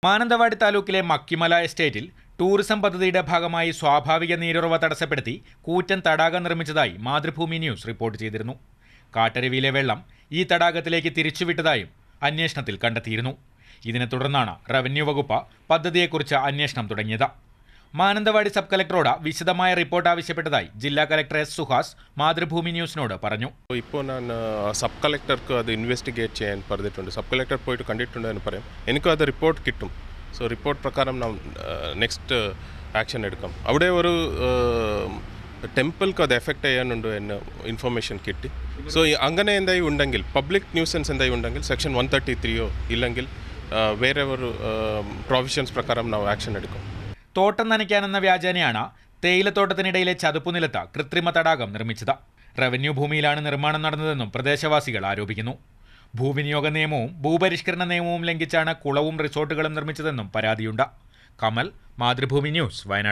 മാനന്തവാടി താലൂക്കിലെ മക്കിമല എസ്റ്റേറ്റിൽ ടൂറിസം പദ്ധതിയുടെ ഭാഗമായി സ്വാഭാവിക നീരുറവ തടസ്സപ്പെടുത്തി കൂറ്റൻ തടാകം നിർമ്മിച്ചതായി മാതൃഭൂമി ന്യൂസ് റിപ്പോർട്ട് ചെയ്തിരുന്നു കാട്ടരുവിയിലെ വെള്ളം ഈ തടാകത്തിലേക്ക് തിരിച്ചുവിട്ടതായും അന്വേഷണത്തിൽ കണ്ടെത്തിയിരുന്നു ഇതിനെ തുടർന്നാണ് റവന്യൂ വകുപ്പ് പദ്ധതിയെക്കുറിച്ച് അന്വേഷണം തുടങ്ങിയത് മാനന്തവാടി സബ് കലക്ടറോട് വിശദമായ റിപ്പോർട്ട് ആവശ്യപ്പെട്ടതായി ജില്ലാ കലക്ടർ എസ് സുഹാസ് മാതൃഭൂമി ന്യൂസിനോട് പറഞ്ഞു ഇപ്പോൾ ನಾನು സബ് കളക്ടർക്ക് അത് ഇൻവെസ്റ്റിഗേറ്റ് ചെയ്യാൻ പറഞ്ഞിട്ടുണ്ട് സബ് കളക്ടർ പോയിട്ട് കണ്ടിട്ടുണ്ട് എന്ന് പറയും എനിക്കും അത് റിപ്പോർട്ട് കിട്ടും സോ റിപ്പോർട്ട് പ്രകാരം നാം നെക്സ്റ്റ് ആക്ഷൻ എടുക്കാം അവിടെ ഒരു ടെമ്പിൾക്ക് അത് എഫക്റ്റ് ചെയ്യാനുണ്ട് എന്ന് ഇൻഫർമേഷൻ കിട്ടി സോ അങ്ങനെ എന്തായി ഉണ്ടെങ്കിൽ പബ്ലിക് ന്യൂസൻസ് എന്തായി ഉണ്ടെങ്കിൽ സെക്ഷൻ വൺ തേർട്ടി ത്രീയോ ഇല്ലെങ്കിൽ ആ, വേറെ ഒരു പ്രൊവിഷൻസ് പ്രകാരം നാം ആക്ഷൻ എടുക്കും തോട്ടം നനയ്ക്കാനെന്ന വ്യാജേനയാണ് തേയിലത്തോട്ടത്തിനിടയിലെ ചതുപ്പുനിലത്ത് കൃത്രിമ തടാകം നിർമ്മിച്ചത് റവന്യൂ ഭൂമിയിലാണ് നിർമ്മാണം നടന്നതെന്നും പ്രദേശവാസികൾ ആരോപിക്കുന്നു ഭൂവിനിയോഗ നിയമവും ഭൂപരിഷ്കരണ നിയമവും ലംഘിച്ചാണ് കുളവും റിസോർട്ടുകളും നിർമ്മിച്ചതെന്നും പരാതിയുണ്ട് കമൽ മാതൃഭൂമി ന്യൂസ് വയനാട്